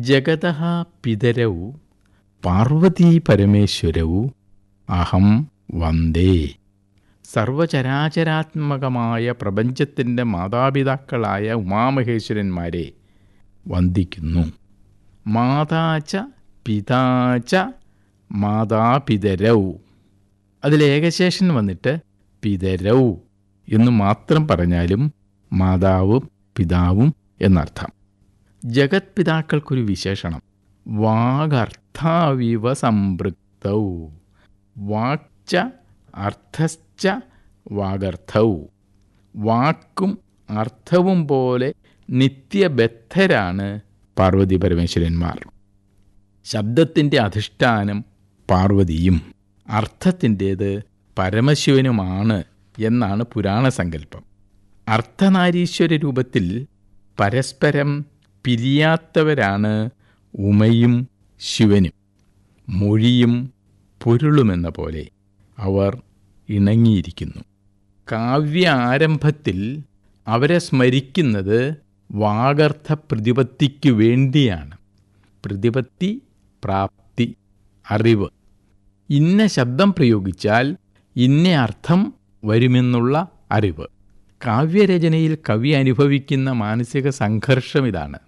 ജഗത പിതരൗ പാർവതീ പരമേശ്വരൗ അഹം വന്ദേ സർവചരാചരാത്മകമായ പ്രപഞ്ചത്തിൻ്റെ മാതാപിതാക്കളായ ഉമാമഹേശ്വരന്മാരെ വന്ദിക്കുന്നു മാതാച പിതാച മാതാപിതരൗ അതിൽ ഏകശേഷൻ വന്നിട്ട് പിതരൗ എന്ന് മാത്രം പറഞ്ഞാലും മാതാവും പിതാവും എന്നർത്ഥം ജഗത് പിതാക്കൾക്കൊരു വിശേഷണം വാഗർത്ഥാവിവ സംപൃക്തൗ വാക്ച അർത്ഥശ്ച വാഗർത്ഥൗ വാക്കും അർത്ഥവും പോലെ നിത്യബദ്ധരാണ് പാർവതി പരമേശ്വരന്മാർ ശബ്ദത്തിൻ്റെ അധിഷ്ഠാനം പാർവതിയും അർത്ഥത്തിൻ്റേത് പരമശിവനുമാണ് എന്നാണ് പുരാണ സങ്കല്പം അർദ്ധനാരീശ്വര രൂപത്തിൽ പരസ്പരം പിരിയാത്തവരാണ് ഉമയും ശിവനും മൊഴിയും പൊരുളുമെന്ന പോലെ അവർ ഇണങ്ങിയിരിക്കുന്നു കാവ്യ ആരംഭത്തിൽ അവരെ സ്മരിക്കുന്നത് വാഗർത്ഥ പ്രതിപത്തിക്കു വേണ്ടിയാണ് പ്രതിപത്തി പ്രാപ്തി അറിവ് ഇന്ന ശബ്ദം പ്രയോഗിച്ചാൽ ഇന്ന അർത്ഥം വരുമെന്നുള്ള അറിവ് കാവ്യരചനയിൽ കവി അനുഭവിക്കുന്ന മാനസിക സംഘർഷം ഇതാണ്